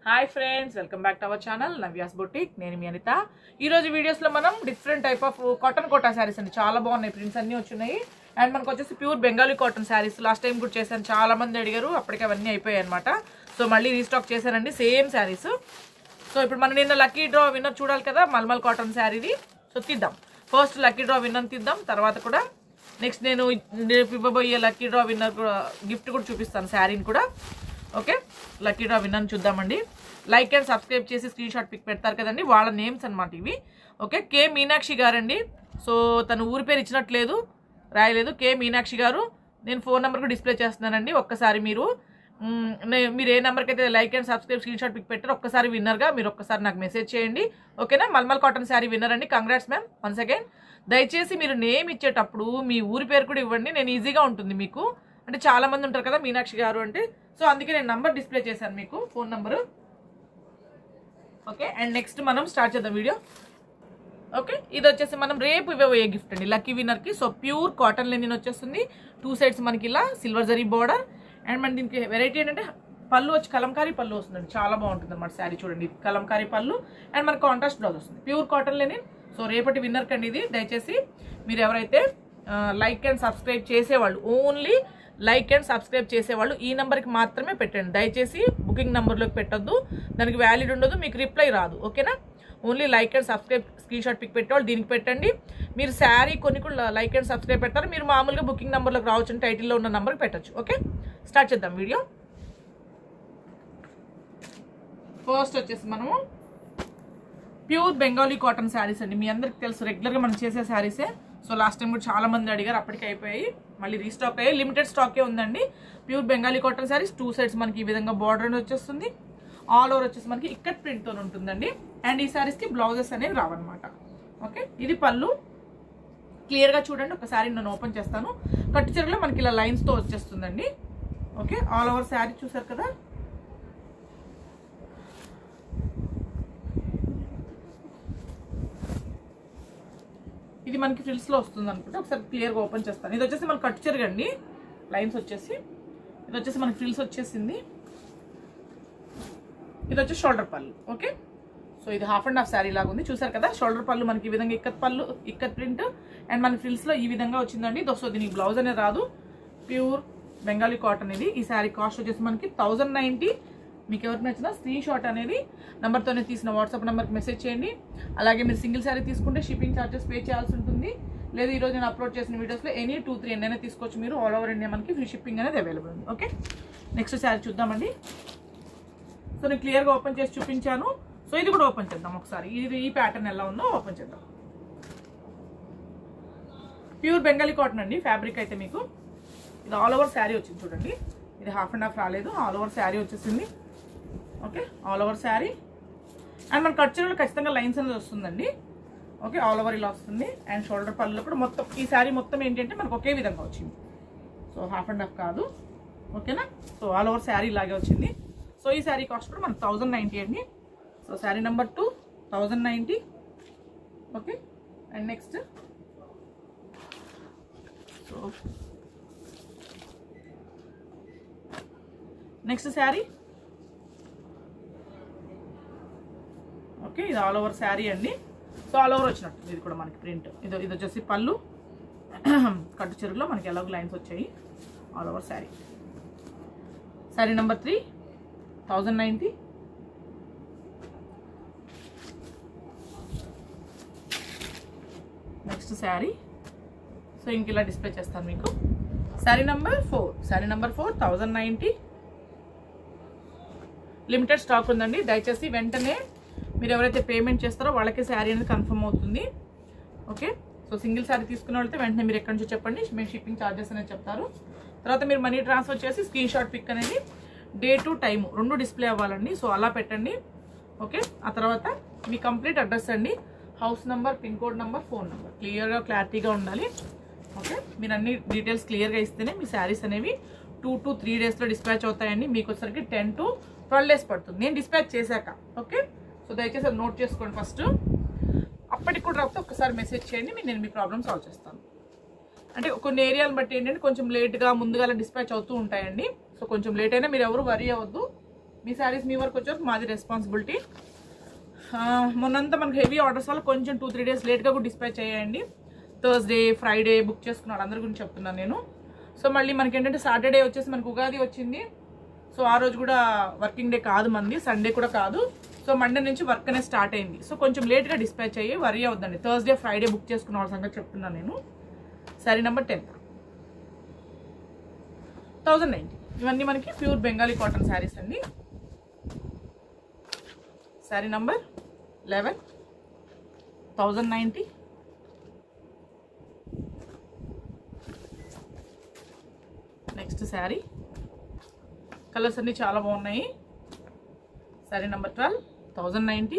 hi friends welcome back to our channel Navya's boutique నేను మీ అనిత ఈ రోజు వీడియోస్ లో మనం different type of cotton Kota saris అండి చాలా బాగున్నాయి ప్రింట్స్ అన్ని వచ్చున్నాయి అండ్ మనకు వచ్చేసి pure Bengali cotton saris last time కూడా చేశాను చాలా మంది అడిగారు అప్పటికే అవన్నీ అయిపోయాయి అనమాట సో మళ్ళీ రీస్టాక్ చేశానండి సేమ్ శారీస్ సో ఇప్పుడు మనం నిన్న లక్కీ డ్రా విన్నర్ చూడాలి కదా మల్మల్ కాటన్ శారీది సో తీద్దాం ఫస్ట్ లక్కీ డ్రా విన్నర్ తీద్దాం తర్వాత కూడా నెక్స్ట్ నేను రేపు ఇవ్వబోయే లక్కీ డ్రా విన్నర్ కూడా గిఫ్ట్ కూడా చూపిస్తాను శారీని కూడా ఓకే లక్కీ డ్రా విన్నర్ చూద్దామండి లైక్ అండ్ సబ్స్క్రైబ్ చేసి స్క్రీన్ షాట్ పిక్ పెడతారు కదండి వాళ్ళ నేమ్స్ అనమాట ఇవి ఓకే కే మీనాక్షి గారండి సో తను ఊరి పేరు ఇచ్చినట్లేదు రాయలేదు కే మీనాక్షి గారు నేను ఫోన్ నెంబర్ కూడా డిస్ప్లే చేస్తున్నానండి ఒక్కసారి మీరు మ్, నే- మీరు ఏ నెంబర్కి అయితే like and subscribe screen shot pic పెట్టారో ఒక్కసారి విన్నర్గా మీరు ఒక్కసారి నాకు మెసేజ్ చేయండి ఓకేనా మల్మల్ కాటన్ శారీ విన్నర్ అండి కంగ్రాట్స్ మ్యామ్ వన్స్ అగైన్ దయచేసి మీరు నేమ్ ఇచ్చేటప్పుడు మీ ఊరి పేరు కూడా ఇవ్వండి నేను ఈజీగా ఉంటుంది మీకు అంటే చాలా మంది ఉంటారు కదా మీనాక్షి గారు అంటే సో అందుకే నేను నంబర్ డిస్ప్లే చేశాను మీకు phone number okay and next మనం స్టార్ట్ చేద్దాం వీడియో ఓకే ఇది వచ్చేసి మనం రేపు ఇవ్వబోయే గిఫ్ట్ అండి లక్కీ విన్నర్ కి సో ప్యూర్ కాటన్ లెనిన్ వచ్చేస్తుంది టూ సైడ్స్ మనకి ఇలా సిల్వర్ జరీ బార్డర్ అండ్ మన దీనికి వెరైటీ ఏంటంటే పళ్ళు వచ్చి కలంకారీ పళ్ళు వస్తుందండి చాలా బాగుంటుంది అనమాట శారీ చూడండి ఇది కలంకారీ పళ్ళు అండ్ మనకి కాంట్రాస్ట్ బ్లౌజ్ వస్తుంది ప్యూర్ కాటన్ లెనిన్ సో రేపటి విన్నర్ కండి ఇది దయచేసి మీరు ఎవరైతే లైక్ అండ్ సబ్స్క్రైబ్ చేసేవాళ్ళు ఓన్లీ లైక్ అండ్ సబ్స్క్రైబ్ చేసేవాళ్ళు ఈ నెంబర్కి మాత్రమే పెట్టండి దయచేసి బుకింగ్ నెంబర్లోకి పెట్టొద్దు దానికి వ్యాలిడ్ ఉండదు మీకు రిప్లై రాదు ఓకేనా only like and subscribe screen shot pic పెట్టేవాళ్ళు దీనికి పెట్టండి మీరు శారీ కొన్ని కూడా లైక్ అండ్ సబ్స్క్రైబ్ పెడతారు మీరు మామూలుగా బుకింగ్ నెంబర్లోకి రావచ్చు టైటిల్లో ఉన్న నెంబర్కి పెట్టచ్చు ఓకే స్టార్ట్ చేద్దాం వీడియో ఫస్ట్ వచ్చేసి మనము ప్యూర్ బెంగాలీ కాటన్ శారీస్ అండి మీ అందరికి తెలుసు రెగ్యులర్గా మనం చేసే శారీసే సో లాస్ట్ టైం కూడా చాలా మంది అడిగారు అప్పటికి అయిపోయాయి మళ్ళీ రీస్టాక్ అయ్యాయి లిమిటెడ్ స్టాకే ఉందండి pure Bengali cotton saris two sides మనకి ఈ విధంగా బార్డర్ వచ్చేస్తుంది ఆల్ ఓవర్ వచ్చేసి మనకి ఇక్కత్ ప్రింట్తో ఉంటుందండి అండ్ ఈ శారీస్కి బ్లౌజెస్ అనేవి రావన్నమాట ఓకే ఇది పళ్ళు క్లియర్గా చూడండి ఒకసారి నేను ఓపెన్ చేస్తాను కట్టు చీరలో మనకి ఇలా లైన్స్తో వచ్చేస్తుందండి ఓకే ఆల్ ఓవర్ శారీ చూసారు కదా ఇది మనకి ఫ్రిల్స్ లో వస్తుంది అనుకుంటే ఒకసారి క్లియర్ గా ఓపెన్ చేస్తాను ఇది వచ్చేసి మనకి కట్ చెరగండి లైన్స్ వచ్చేసి ఇది వచ్చేసి మనకి ఫ్రిల్స్ వచ్చేసింది ఇది వచ్చి షోల్డర్ పళ్ళు ఓకే సో ఇది హాఫ్ అండ్ హాఫ్ శారీ లాగా ఉంది చూసారు కదా షోల్డర్ పళ్ళు మనకి ఈ విధంగా ఇక్కత్ పళ్ళు ఇక్కత్ ప్రింట్ అండ్ మన ఫ్రిల్స్ లో ఈ విధంగా వచ్చిందండి సో దీనికి బ్లౌజ్ అనేది రాదు ప్యూర్ బెంగాలీ కాటన్ ఇది ఈ శారీ కాస్ట్ వచ్చేసి మనకి థౌజండ్ నైంటీ మీకు ఎవరికి నచ్చినా స్క్రీన్ షాట్ అనేది నెంబర్తోనే తీసిన వాట్సాప్ నెంబర్కి మెసేజ్ చేయండి అలాగే మీరు సింగిల్ శారీ తీసుకుంటే షిప్పింగ్ ఛార్జెస్ పే చేయాల్సి ఉంటుంది లేదా ఈ రోజు నేను అప్లోడ్ చేసిన వీడియోస్లో ఎనీ టూ త్రీ ఎన్నైనా తీసుకోవచ్చు మీరు ఆల్ ఓవర్ ఇండియా మనకి ఫ్రీ షిప్పింగ్ అనేది అవైలబుల్ ఉంది ఓకే నెక్స్ట్ శారీ చూద్దామండి సో నేను క్లియర్గా ఓపెన్ చేసి చూపించాను సో ఇది కూడా ఓపెన్ చేద్దాం ఒకసారి ఇది ఈ ప్యాటర్న్ ఎలా ఉందో ఓపెన్ చేద్దాం ప్యూర్ బెంగాలీ కాటన్ అండి ఫ్యాబ్రిక్ అయితే మీకు ఇది ఆల్ ఓవర్ శారీ వచ్చింది చూడండి ఇది హాఫ్ అండ్ హాఫ్ రాలేదు ఆల్ ఓవర్ శారీ వచ్చేసింది okay all over sari and మన కట్ చీరలో ఖచ్చితంగా లైన్స్ అనేది వస్తుందండి ఓకే ఆల్ ఓవర్ ఇలా వస్తుంది అండ్ షోల్డర్ పళ్ళు కూడా మొత్తం ఈ శారీ మొత్తం ఏంటంటే మనకు ఒకే విధంగా వచ్చింది సో హాఫ్ అండ్ హాఫ్ కాదు ఓకేనా సో ఆల్ ఓవర్ శారీ ఇలాగే వచ్చింది సో ఈ శారీ కాస్ట్ కూడా మనకు థౌజండ్ నైంటీ అండి so sari number two thousand ninety okay and next so next sari okay ఇది ఆల్ ఓవర్ శారీ అండి సో ఆల్ ఓవర్ వచ్చినట్టు ఇది కూడా మనకి ప్రింట్ ఇది ఇది వచ్చేసి పళ్ళు కట్టు చెరువులో మనకి ఎలాగో లైన్స్ వచ్చాయి all over sari sari number three thousand ninety next sari so ఇంక ఇలా డిస్ప్లే చేస్తాను మీకు sari number four sari number four thousand ninety limited stock ఉందండి దయచేసి వెంటనే మీరు ఎవరైతే పేమెంట్ చేస్తారో వాళ్ళకే శారీ అనేది కన్ఫర్మ్ అవుతుంది ఓకే సో సింగిల్ శారీ తీసుకున్న వాళ్ళతో వెంటనే మీరు ఎక్కడి నుంచో చెప్పండి మేము షిప్పింగ్ ఛార్జెస్ అనేది చెప్తారు తర్వాత మీరు మనీ ట్రాన్స్ఫర్ చేసి స్క్రీన్ షాట్ పిక్ అనేది డే టు టైం రెండు డిస్ప్లే అవ్వాలండి సో అలా పెట్టండి ఓకే ఆ తర్వాత మీ కంప్లీట్ అడ్రస్ అండి house number pin code number phone number క్లియర్గా క్లారిటీగా ఉండాలి ఓకే మీరు అన్ని డీటెయిల్స్ క్లియర్గా ఇస్తేనే మీ శారీస్ అనేవి టూ టు త్రీ డేస్లో డిస్పాచ్ అవుతాయండి మీకు వచ్చరికి టెన్ టు ట్వెల్వ్ డేస్ పడుతుంది నేను డిస్పాచ్ చేశాక ఓకే సో దయచేసి అది నోట్ చేసుకోండి ఫస్ట్ అప్పటికి కూడా రాకపోతే ఒకసారి మెసేజ్ చేయండి మీ- నేను మీ ప్రాబ్లమ్ సాల్వ్ చేస్తాను అంటే కొన్ని ఏరియాలను బట్టి ఏంటంటే కొంచెం లేట్గా ముందుగా డిస్పాచ్ అవుతూ ఉంటాయండి సో కొంచెం లేట్ అయినా మీరు ఎవరు వరీ అవ్వద్దు మీ శారీస్ మీ వరకు వచ్చారు మాది రెస్పాన్సిబిలిటీ మొన్నంతా మనకి హెవీ ఆర్డర్స్ వల్ల కొంచెం టూ త్రీ డేస్ లేట్గా కూడా డిస్పాచ్ చేయండి థర్స్డే ఫ్రైడే బుక్ చేసుకున్న వాళ్ళందరి గురించి చెప్తున్నాను నేను సో మళ్ళీ మనకి ఏంటంటే సాటర్డే వచ్చేసి మనకు ఉగాది వచ్చింది సో ఆ రోజు కూడా వర్కింగ్ డే కాదు మంది సండే కూడా కాదు సో మండే నుంచి వర్క్ అనేది స్టార్ట్ అయింది సో కొంచెం లేట్గా డిస్పాచ్ అయ్యి వరీ అవుద్దండి థర్స్డే ఫ్రైడే బుక్ చేసుకున్న వాళ్ళ సంగతి చెప్తున్నాను నేను sari number ten thousand ninety ఇవన్నీ మనకి ప్యూర్ బెంగాలీ కాటన్ శారీస్ అండి sari number eleven thousand ninety next sari colours అన్నీ చాలా బాగున్నాయి sari number twelve thousand ninety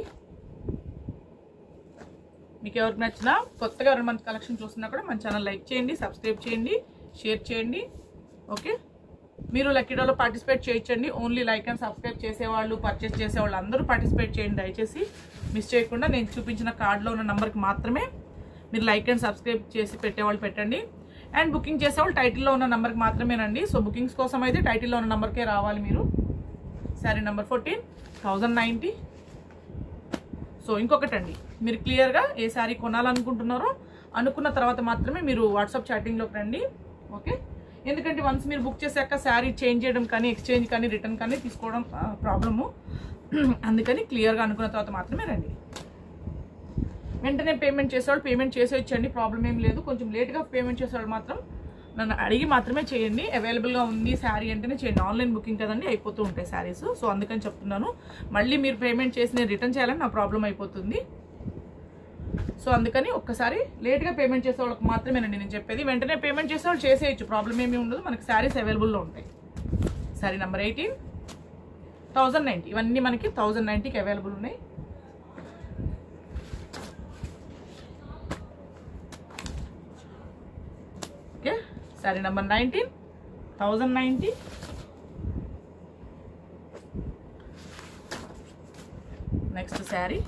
మీకు ఎవరికి నచ్చినా కొత్తగా ఎవరైనా మంచి కలెక్షన్ చూస్తున్నా కూడా మన ఛానల్ లైక్ చేయండి సబ్స్క్రైబ్ చేయండి షేర్ చేయండి ఓకే మీరు లక్కీడోలో పార్టిసిపేట్ చేయొచ్చండి ఓన్లీ లైక్ అండ్ సబ్స్క్రైబ్ చేసేవాళ్ళు పర్చేస్ చేసేవాళ్ళు అందరూ పార్టిసిపేట్ చేయండి దయచేసి మిస్ చేయకుండా నేను చూపించిన కార్డులో ఉన్న నెంబర్కి మాత్రమే మీరు లైక్ అండ్ సబ్స్క్రైబ్ చేసి పెట్టేవాళ్ళు పెట్టండి అండ్ బుకింగ్ చేసేవాళ్ళు టైటిల్లో ఉన్న నెంబర్కి మాత్రమేనండి సో బుకింగ్స్ కోసం అయితే టైటిల్లో ఉన్న నెంబర్కే రావాలి మీరు sari number fourteen thousand ninety so ఇంకొకటండి మీరు క్లియర్గా ఏ శారీ కొనాలనుకుంటున్నారో అనుకున్న తర్వాత మాత్రమే మీరు వాట్సాప్ చాటింగ్లోకి రండి ఓకే ఎందుకంటే వన్స్ మీరు బుక్ చేశాక శారీ చేంజ్ చేయడం కానీ ఎక్స్చేంజ్ కానీ రిటర్న్ కానీ తీసుకోవడం ప్రాబ్లము అందుకని క్లియర్గా అనుకున్న తర్వాత మాత్రమే రండి వెంటనే పేమెంట్ చేసేవాళ్ళు పేమెంట్ చేసేయచ్చండి ప్రాబ్లం ఏం లేదు కొంచెం లేట్గా పేమెంట్ చేసేవాళ్ళు మాత్రం నన్ను అడిగి మాత్రమే చేయండి అవైలబుల్గా ఉంది శారీ అంటేనే చేయండి ఆన్లైన్ బుకింగ్ కదండి అయిపోతూ ఉంటాయి శారీస్ సో అందుకని చెప్తున్నాను మళ్ళీ మీరు పేమెంట్ చేసి నేను రిటర్న్ చేయాలని నా ప్రాబ్లం అయిపోతుంది సో అందుకని ఒక్కసారి లేట్గా పేమెంట్ చేసే వాళ్ళకి మాత్రమేనండి నేను చెప్పేది వెంటనే పేమెంట్ చేసే వాళ్ళు చేసేయచ్చు ప్రాబ్లం ఏమీ ఉండదు మనకి శారీస్ అవైలబుల్లో ఉంటాయి sari number eighteen thousand ninety ఇవన్నీ మనకి థౌజండ్ నైంటీకి అవైలబుల్ ఉన్నాయి okay sari number nineteen thousand ninety next sari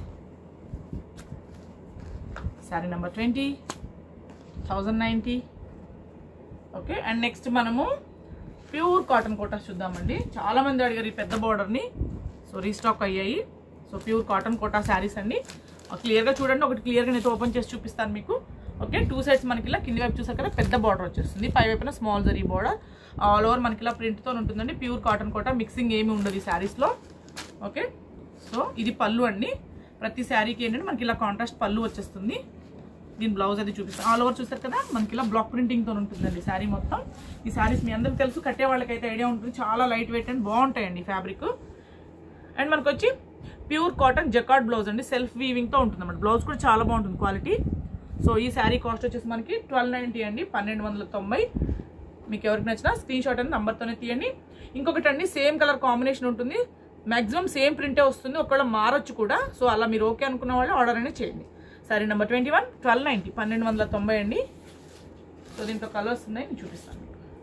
sari number twenty thousand ninety okay and next మనము ప్యూర్ కాటన్ కోటాస్ చూద్దామండి చాలామంది అడిగారు ఈ పెద్ద బార్డర్ని సో రీస్టాక్ అయ్యాయి so pure cotton Kota saris అండి క్లియర్గా చూడండి ఒకటి క్లియర్గా నేను ఓపెన్ చేసి చూపిస్తాను మీకు ఓకే టూ సైడ్స్ మనకి ఇలా కింది వైపు చూసాక కదా పెద్ద బార్డర్ వచ్చేస్తుంది పై వైపున small zari border all over మనకి ఇలా ప్రింట్తో ఉంటుందండి ప్యూర్ కాటన్ కోటా మిక్సింగ్ ఏమి ఉండదు ఈ శారీస్లో ఓకే సో ఇది పళ్ళు అండి ప్రతి శారీకి ఏంటంటే మనకి ఇలా కాంట్రాస్ట్ పళ్ళు వచ్చేస్తుంది దీని బ్లౌజ్ అది చూపిస్తాను ఆల్ ఓవర్ చూసారు కదా మనకి ఇలా బ్లాక్ ప్రింటింగ్తో ఉంటుందండి శారీ మొత్తం ఈ శారీస్ మీ అందరికి తెలుసు కట్టే వాళ్ళకైతే ఐడియా ఉంటుంది చాలా లైట్ వెయిట్ అండ్ బాగుంటాయండి ఫ్యాబ్రిక్ అండ్ మనకు వచ్చి ప్యూర్ కాటన్ జకార్డ్ బ్లౌజ్ అండి సెల్ఫ్ వీవింగ్తో ఉంటుంది అన్నమాట బ్లౌజ్ కూడా చాలా బాగుంటుంది క్వాలిటీ సో ఈ శారీ కాస్ట్ వచ్చేసి మనకి ట్వెల్వ్ నైంటీ అండి పన్నెండు వందల తొంభై మీకు ఎవరికి నచ్చినా స్క్రీన్ షాట్ అని నంబర్తోనే తీయండి ఇంకొకటి అండి సేమ్ కలర్ కాంబినేషన్ ఉంటుంది మాక్సిమం సేమ్ ప్రింటే వస్తుంది ఒకవేళ మారొచ్చు కూడా సో అలా మీరు ఓకే అనుకున్న వాళ్ళు ఆర్డర్ అనేది చేయండి సరే number twenty one twelve ninety పన్నెండు వందల తొంభై అండి సో దీంట్లో కలర్స్ ఉన్నాయి నేను చూపిస్తాను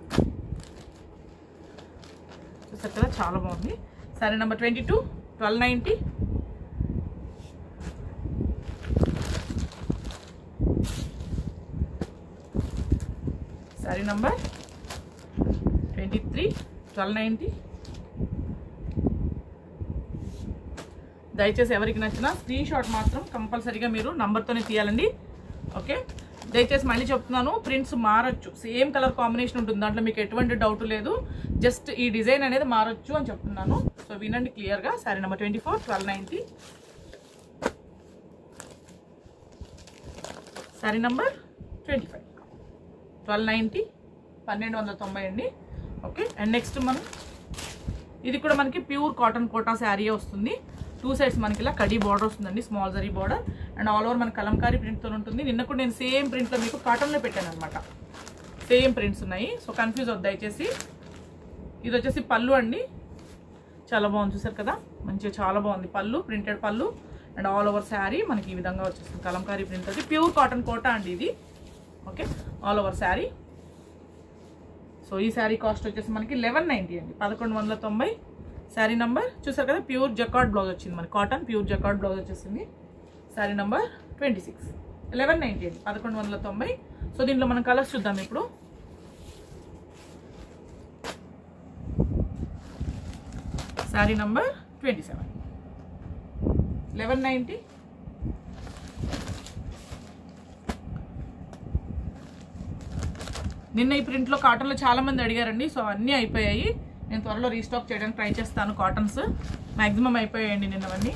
చూసారు కదా చాలా బాగుంది సరే number twenty two twelve ninety sari number twenty three twelve ninety దయచేసి ఎవరికి నచ్చినా స్క్రీన్ షాట్ మాత్రం కంపల్సరీగా మీరు నంబర్తోనే తీయాలండి ఓకే దయచేసి మళ్ళీ చెప్తున్నాను ప్రింట్స్ మారచ్చు సేమ్ కలర్ కాంబినేషన్ ఉంటుంది దాంట్లో మీకు ఎటువంటి డౌట్ లేదు జస్ట్ ఈ డిజైన్ అనేది మారచ్చు అని చెప్తున్నాను సో వినండి క్లియర్గా sari number twenty four twelve ninety sari number twenty five twelve ninety పన్నెండు వందల తొంభై అండి ఓకే అండ్ నెక్స్ట్ మనం ఇది కూడా మనకి ప్యూర్ కాటన్ కోటా శారీ వస్తుంది టూ సైడ్స్ మనకి ఇలా కడీ బార్డర్ వస్తుందండి small zari border and all over మన కలంకారీ ప్రింట్తో ఉంటుంది నిన్న కూడా నేను సేమ్ ప్రింట్లో మీకు కాటన్లో పెట్టాను అనమాట సేమ్ ప్రింట్స్ ఉన్నాయి సో కన్ఫ్యూజ్ వద్దు దయచేసి ఇది వచ్చేసి పళ్ళు అండి చాలా బాగుంది చూసారు కదా మంచిగా చాలా బాగుంది పళ్ళు ప్రింటెడ్ పళ్ళు అండ్ ఆల్ ఓవర్ శారీ మనకి ఈ విధంగా వచ్చేస్తుంది కలంకారీ ప్రింట్ వచ్చి ప్యూర్ కాటన్ కోటా అండి ఇది okay all over sari so ఈ శారీ కాస్ట్ వచ్చేసి మనకి లెవెన్ నైంటీ అండి పదకొండు వందల తొంభై శారీ నంబర్ చూసారు కదా ప్యూర్ జకార్డ్ బ్లౌజ్ వచ్చింది మనకి కాటన్ ప్యూర్ జకార్డ్ బ్లౌజ్ వచ్చేసింది sari number twenty six eleven ninety అండి పదకొండు వందల తొంభై సో దీంట్లో మనం కలర్స్ చూద్దాం ఇప్పుడు sari number twenty seven eleven ninety నిన్న ఈ ప్రింట్లో కాటన్లో చాలా మంది అడిగారండి సో అన్నీ అయిపోయాయి నేను త్వరలో రీస్టాక్ చేయడానికి ట్రై చేస్తాను కాటన్స్ మ్యాక్సిమం అయిపోయాయండి నిన్నవన్నీ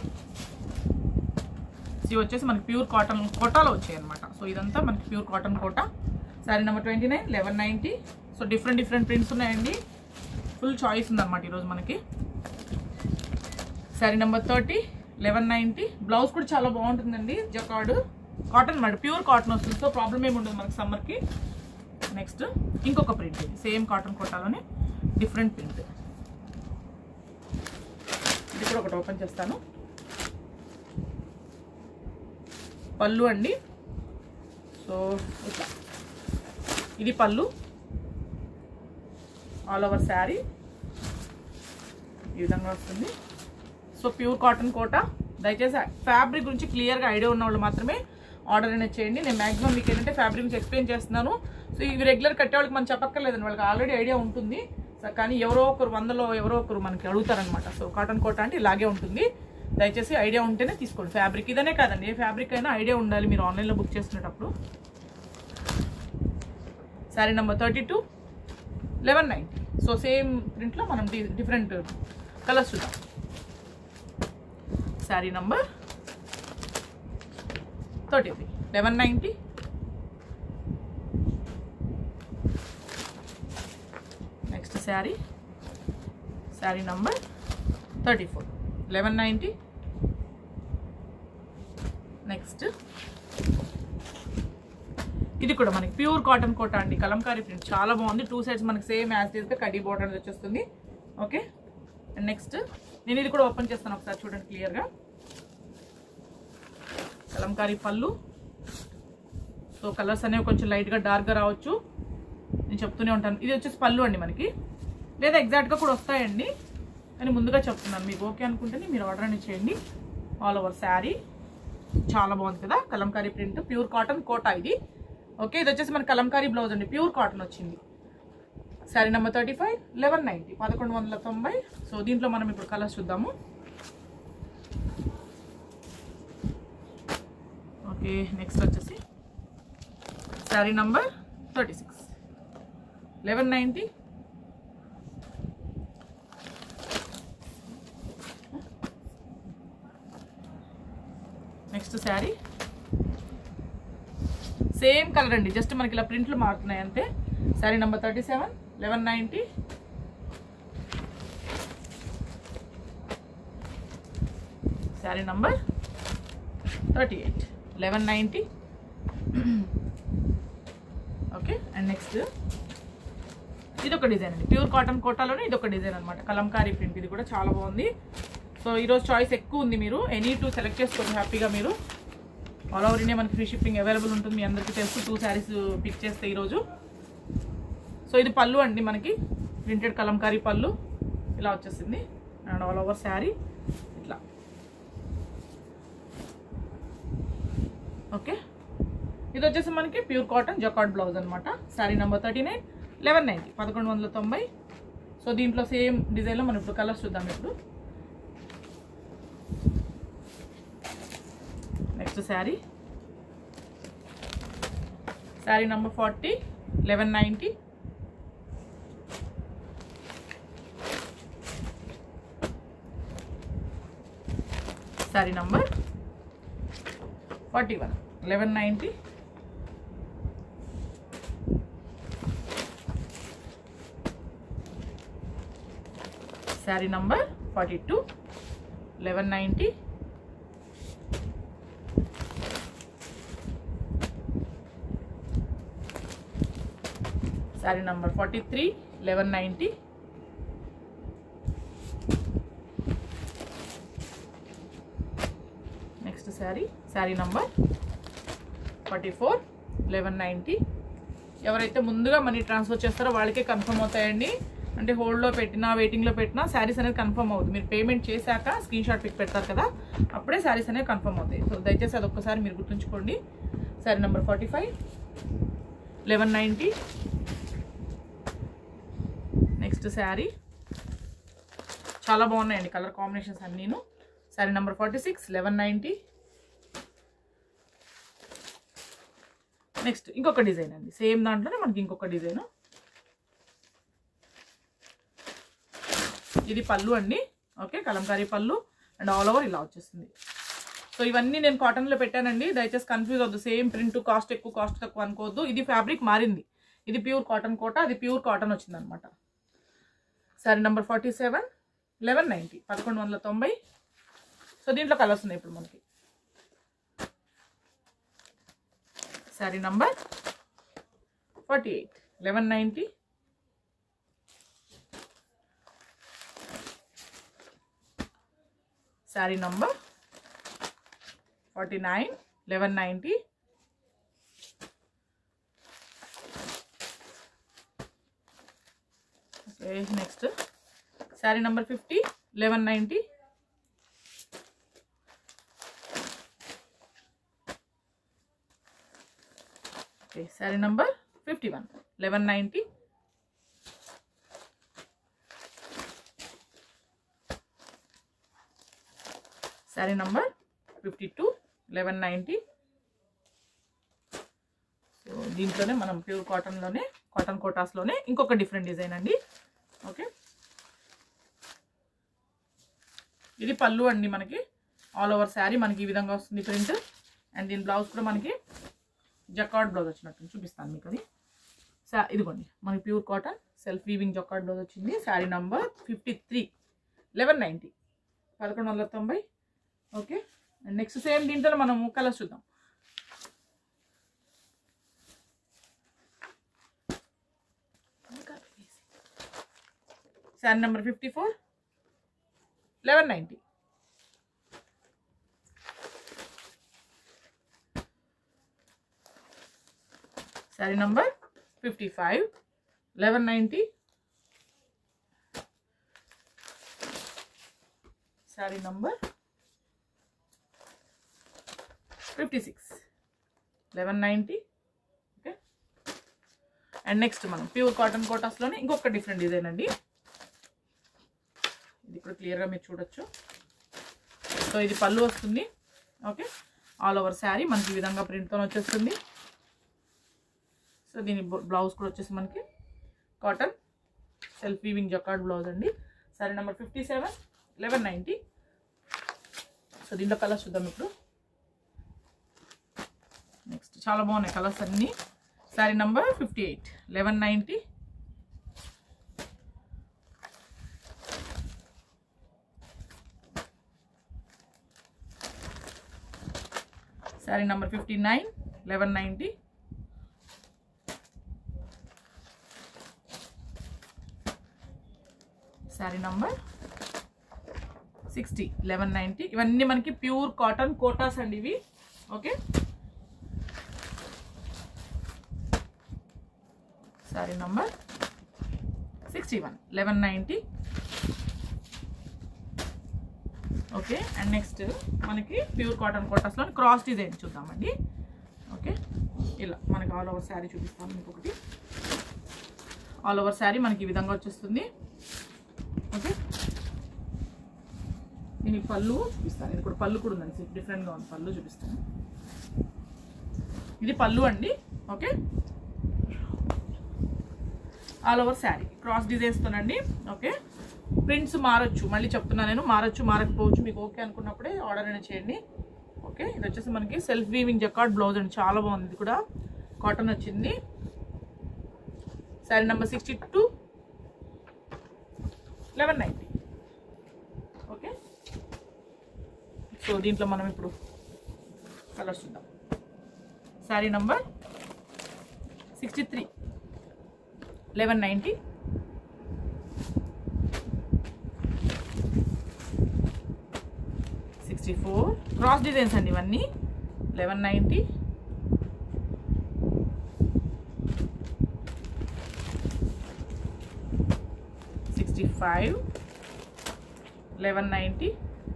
సో ఇవి వచ్చేసి మనకి ప్యూర్ కాటన్ కోటాలో వచ్చాయి అనమాట సో ఇదంతా మనకి pure cotton Kota sari number twenty nine eleven ninety so different different prints ఉన్నాయండి ఫుల్ చాయిస్ ఉందన్నమాట ఈరోజు మనకి sari number thirty eleven ninety blouse కూడా చాలా బాగుంటుందండి జకార్డ్ కాటన్ మాట ప్యూర్ కాటన్ వస్తుంది సో ప్రాబ్లం ఏమి ఉండదు మనకి సమ్మర్కి నెక్స్ట్ ఇంకొక ప్రింట్ ఇది సేమ్ కాటన్ కోటాలోనే డిఫరెంట్ ప్రింట్ ఇది కూడా ఒకటి ఓపెన్ చేస్తాను పళ్ళు అండి సో ఇట్లా ఇది పళ్ళు ఆల్ ఓవర్ శారీ ఈ విధంగా వస్తుంది సో ప్యూర్ కాటన్ కోట దయచేసి ఫ్యాబ్రిక్ గురించి క్లియర్గా ఐడియా ఉన్న వాళ్ళు మాత్రమే ఆర్డర్ అనేది చేయండి నేను మాక్సిమం మీకు ఏంటంటే ఫ్యాబ్రిక్ గురించి ఎక్స్ప్లెయిన్ చేస్తున్నాను సో ఇవి రెగ్యులర్ కట్టే వాళ్ళకి మనం చెప్పక్కర్లేదండి వాళ్ళకి ఆల్రెడీ ఐడియా ఉంటుంది సో కానీ ఎవరో ఒకరు వందలో ఎవరో ఒకరు మనకి అడుగుతారనమాట సో కాటన్ కోట అంటే ఇలాగే ఉంటుంది దయచేసి ఐడియా ఉంటేనే తీసుకోండి ఫ్యాబ్రిక్ ఇదనే కాదండి ఏ ఫ్యాబ్రిక్ అయినా ఐడియా ఉండాలి మీరు ఆన్లైన్లో బుక్ చేసుకునేటప్పుడు sari number thirty two eleven nine so same ప్రింట్లో మనం డిఫరెంట్ కలర్స్ చూద్దాం sari number thirty three eleven ninety next sari sari number thirty four eleven ninety next ఇది కూడా మనకి ప్యూర్ కాటన్ కోట అండి కలంకారీ ప్రింట్ చాలా బాగుంది టూ సైడ్స్ మనకి సేమ్ యాజ్ గా కడ్డీ బోర్డర్ అనేది వచ్చేస్తుంది ఓకే అండ్ నెక్స్ట్ నేను ఇది కూడా ఓపెన్ చేస్తాను ఒకసారి చూడండి క్లియర్గా కలంకారీ పళ్ళు సో కలర్స్ అనేవి కొంచెం లైట్గా డార్క్గా రావచ్చు నేను చెప్తూనే ఉంటాను ఇది వచ్చేసి పళ్ళు అండి మనకి లేదా ఎగ్జాక్ట్గా కూడా వస్తాయండి కానీ ముందుగా చెప్తున్నాను మీకు ఓకే అనుకుంటేనే మీరు ఆర్డర్ అనేది చేయండి ఆల్ ఓవర్ శారీ చాలా బాగుంది కదా kalamkari print pure cotton Kota ఇది ఓకే ఇది వచ్చేసి మన కలంకారీ బ్లౌజ్ అండి ప్యూర్ కాటన్ వచ్చింది sari number thirty five eleven ninety పదకొండు వందల తొంభై సో దీంట్లో మనం ఇప్పుడు కలర్స్ చూద్దాము ఓకే నెక్స్ట్ వచ్చేసి sari number thirty six eleven ninety next sari same colour అండి జస్ట్ మనకి ఇలా ప్రింట్లు మారుతున్నాయి అంతే sari number thirty seven eleven ninety sari number thirty eight eleven ninety okay and next ఇది ఒక డిజైన్ అండి ప్యూర్ కాటన్ కోటాలోనే ఇది ఒక డిజైన్ అనమాట కలంకారీ ప్రింట్ ఇది కూడా చాలా బాగుంది సో ఈరోజు చాయిస్ ఎక్కువ ఉంది మీరు ఎనీ టూ సెలెక్ట్ చేసుకోండి హ్యాపీగా మీరు ఆల్ ఓవర్ ఇండియా మనకి ఫ్రీ షిప్పింగ్ అవైలబుల్ ఉంటుంది మీ అందరికీ తెలుసు టూ శారీస్ పిక్ చేస్తే ఈరోజు సో ఇది పళ్ళు అండి మనకి ప్రింటెడ్ కలంకారీ పళ్ళు ఇలా వచ్చేసింది అండ్ ఆల్ ఓవర్ శారీ ఇట్లా ఓకే ఇది వచ్చేసి మనకి ప్యూర్ కాటన్ జకాట్ బ్లౌజ్ అనమాట sari number thirty nine eleven ninety పదకొండు వందల తొంభై సో దీంట్లో సేమ్ డిజైన్లో మనం ఇప్పుడు కలర్స్ చూద్దాం ఇప్పుడు next sari sari number forty eleven ninety sari number forty one eleven ninety sari number forty two eleven ninety sari number forty three eleven ninety next sari sari number forty four eleven ninety ఎవరైతే ముందుగా మనీ ట్రాన్స్ఫర్ చేస్తారో వాళ్ళకే కన్ఫర్మ్ అవుతాయండి అంటే హోల్డ్లో పెట్టినా వెయిటింగ్లో పెట్టినా శారీస్ అనేది కన్ఫర్మ్ అవుతుంది మీరు పేమెంట్ చేశాక స్క్రీన్ షాట్ పిక్ పెడతారు కదా అప్పుడే శారీస్ అనేవి కన్ఫర్మ్ అవుతాయి సో దయచేసి అది ఒక్కసారి మీరు గుర్తుంచుకోండి sari number forty five eleven ninety next sari చాలా బాగున్నాయండి కలర్ కాంబినేషన్స్ అన్నీను sari number forty six eleven ninety next ఇంకొక డిజైన్ అండి సేమ్ దాంట్లోనే మనకి ఇంకొక డిజైన్ ఇది పళ్ళు అండి ఓకే కలంకారీ పళ్ళు అండ్ ఆల్ ఓవర్ ఇలా వచ్చేస్తుంది సో ఇవన్నీ నేను కాటన్లో పెట్టానండి దయచేసి కన్ఫ్యూజ్ అవ్వద్దు సేమ్ ప్రింట్ కాస్ట్ ఎక్కువ కాస్ట్ తక్కువ అనుకోవద్దు ఇది ఫ్యాబ్రిక్ మారింది ఇది ప్యూర్ కాటన్ కోట అది ప్యూర్ కాటన్ వచ్చిందనమాట sari number forty seven eleven ninety పదకొండు వందల తొంభై సో దీంట్లో కలర్స్ ఉన్నాయి ఇప్పుడు మనకి sari number forty eight eleven ninety sari number forty nine eleven ninety okay next sari number fifty eleven ninety okay sari number fifty one eleven ninety sari number fifty two eleven ninety so దీంట్లోనే మనం pure కాటన్లోనే cotton కోటాస్లోనే ఇంకొక different design అండి okay ఇది పళ్ళు అండి మనకి all over sari మనకి ఈ విధంగా వస్తుంది ప్రింట్ అండ్ దీని బ్లౌజ్ కూడా మనకి జకార్డ్ బ్లౌజ్ వచ్చినట్టు చూపిస్తాను మీకు అది సా ఇదిగోండి మనకి pure cotton self weaving jacquard blouse వచ్చింది sari number fifty three eleven ninety పదకొండు వందల తొంభై ఓకే అండ్ నెక్స్ట్ సేమ్ దీంట్లో మనం కలర్స్ చూద్దాం sari number fifty four eleven ninety sari number fifty five eleven ninety sari number fifty six eleven ninety okay and next మనం pure cotton కోటాస్లోనే ఇంకొక డిఫరెంట్ డిజైన్ అండి ఇది ఇప్పుడు క్లియర్గా మీరు చూడొచ్చు సో ఇది పళ్ళు వస్తుంది ఓకే ఆల్ ఓవర్ శారీ మనకి ఈ విధంగా ప్రింట్తో వచ్చేస్తుంది సో దీని బ్లౌజ్ కూడా వచ్చేసి మనకి cotton self weaving jacquard blouse అండి sari number fifty seven eleven ninety so దీంట్లో కలర్స్ చూద్దాం ఇప్పుడు నెక్స్ట్ చాలా బాగున్నాయి కలర్స్ అన్నీ sari number fifty eight eleven ninety sari number fifty nine eleven ninety sari number sixty eleven ninety ఇవన్నీ మనకి ప్యూర్ కాటన్ కోటాస్ అండి ఇవి okay sari number sixty one eleven ninety okay and next మనకి ప్యూర్ కాటన్ కోటాస్లో క్రాస్ డిజైన్ చూద్దామండి ఓకే ఇలా మనకి ఆల్ ఓవర్ శారీ చూపిస్తాను మీకు ఒకటి ఆల్ ఓవర్ శారీ మనకి ఈ విధంగా వచ్చేస్తుంది ఓకే నేను ఈ పళ్ళు చూపిస్తాను ఇది కూడా పళ్ళు కూడా ఉందండి డిఫరెంట్గా ఉంది పళ్ళు చూపిస్తాను ఇది పళ్ళు అండి okay all over sari cross డిజైన్స్తోనండి ఓకే ప్రింట్స్ మారచ్చు మళ్ళీ చెప్తున్నా నేను మారచ్చు మారకపోవచ్చు మీకు ఓకే అనుకున్నప్పుడే ఆర్డర్ అయినా చేయండి ఓకే ఇది వచ్చేసి మనకి సెల్ఫ్ వీవింగ్ జకార్డ్ బ్లౌజ్ అండి చాలా బాగుంది ఇది కూడా కాటన్ వచ్చింది sari number sixty two eleven ninety okay so దీంట్లో మనం ఇప్పుడు కలర్స్ చూద్దాం sari number sixty three eleven ninety sixty four cross designs అండి ఇవన్నీ eleven ninety sixty five eleven ninety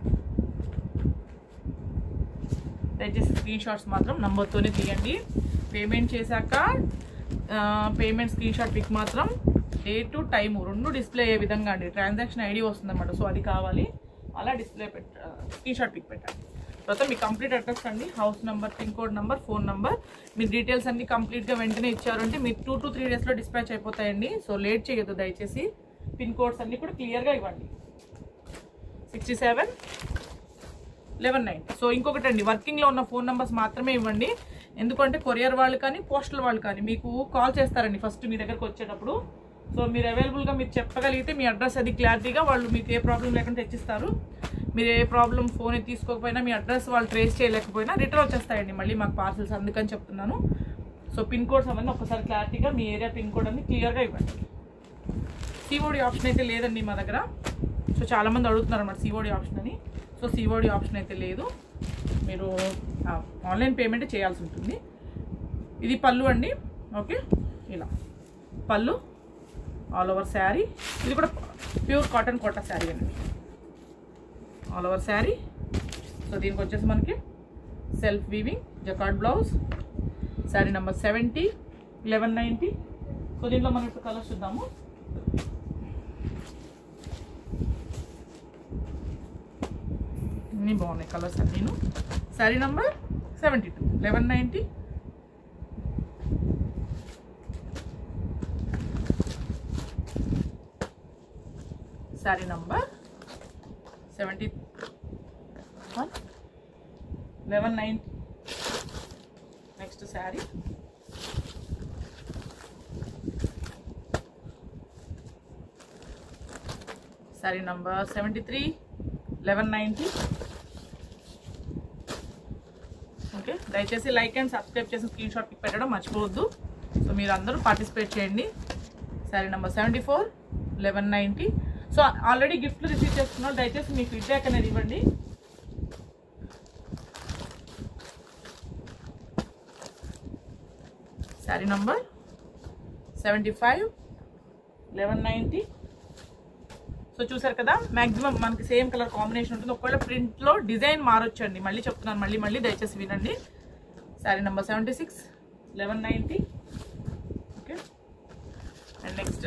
దయచేసి స్క్రీన్ షాట్స్ మాత్రం నంబర్తోనే తీయండి పేమెంట్ చేశాక పేమెంట్ స్క్రీన్ షాట్ పిక్ మాత్రం డేటు టైము రెండు డిస్ప్లే అయ్యే విధంగా అండి ట్రాన్సాక్షన్ ఐడి వస్తుందన్నమాట సో అది కావాలి అలా డిస్ప్లే పెట్ట స్క్రీన్ షాట్ పిక్ పెట్టండి తర్వాత మీ కంప్లీట్ అడ్రస్ అండి house number pin code number phone number మీ డీటెయిల్స్ అన్ని కంప్లీట్గా వెంటనే ఇచ్చారంటే మీరు టూ టు త్రీ డేస్లో డిస్పాచ్ అయిపోతాయండి సో లేట్ చేయొద్దు దయచేసి పిన్ కోడ్స్ అన్ని కూడా క్లియర్గా ఇవ్వండి sixty seven eleven nine so ఇంకొకటి అండి వర్కింగ్లో ఉన్న ఫోన్ నెంబర్స్ మాత్రమే ఇవ్వండి ఎందుకంటే కొరియర్ వాళ్ళు కానీ పోస్టల్ వాళ్ళు కానీ మీకు కాల్ చేస్తారండి ఫస్ట్ మీ దగ్గరకు వచ్చేటప్పుడు సో మీరు అవైలబుల్గా మీరు చెప్పగలిగితే మీ అడ్రస్ అది క్లారిటీగా వాళ్ళు మీకు ఏ ప్రాబ్లం లేకుండా తెచ్చిస్తారు మీరు ఏ ప్రాబ్లం ఫోన్ తీసుకోకపోయినా మీ అడ్రస్ వాళ్ళు ట్రేస్ చేయలేకపోయినా రిటర్న్ వచ్చేస్తాయండి మళ్ళీ మాకు పార్సల్స్ అందుకని చెప్తున్నాను సో పిన్ కోడ్స్ అవన్నీ ఒకసారి క్లారిటీగా మీ ఏరియా పిన్ కోడ్ అన్ని క్లియర్గా ఇవ్వండి సిఓడి ఆప్షన్ అయితే లేదండి మా దగ్గర సో చాలామంది అడుగుతున్నారు అన్నమాట సిఓడి ఆప్షన్ అని సో సిఓడి ఆప్షన్ అయితే లేదు మీరు ఆన్లైన్ పేమెంట్ చేయాల్సి ఉంటుంది ఇది పళ్ళు అండి ఓకే ఇలా పళ్ళు ఆల్ ఓవర్ శారీ ఇది కూడా ప్యూర్ కాటన్ కోటా శారీ అండి ఆల్ ఓవర్ శారీ సో దీనికి వచ్చేసి మనకి self weaving jacquard blouse sari number seventy eleven ninety so దీంట్లో మనం ఇప్పుడు కలర్స్ చూద్దాము అన్నీ బాగున్నాయి కలర్స్ అన్నీను sari number seventy two eleven ninety sari number seventy one eleven ninety next sari sari number seventy three eleven ninety okay దయచేసి లైక్ అండ్ సబ్స్క్రైబ్ చేసి screen shot pic పెట్టడం మర్చిపోవద్దు సో మీరు అందరూ పార్టిసిపేట్ చేయండి sari number seventy four eleven ninety so already గిఫ్ట్లు receive చేసుకున్నారు దయచేసి మీ ఫీడ్బ్యాక్ అనేది ఇవ్వండి sari number seventy five eleven ninety so చూసారు కదా మాక్సిమం మనకి సేమ్ కలర్ కాంబినేషన్ ఉంటుంది ఒకవేళ ప్రింట్లో డిజైన్ మారొచ్చండి మళ్ళీ చెప్తున్నాను మళ్ళీ మళ్ళీ దయచేసి వినండి sari number seventy six eleven ninety okay and next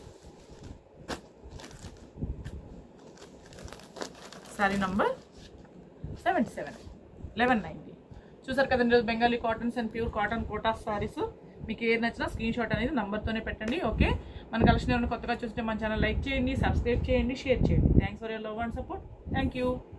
sari number seventy seven eleven ninety చూసారు కదండి ఈరోజు Bengali cottons and pure cotton Kota saris మీకు ఏది నచ్చినా స్క్రీన్ షాట్ అనేది నంబర్తోనే పెట్టండి ఓకే మన కలెక్షన్ ఏమైనా కొత్తగా చూస్తే మన ఛానల్ లైక్ చేయండి సబ్స్క్రైబ్ చేయండి షేర్ చేయండి thanks for your love and support thank you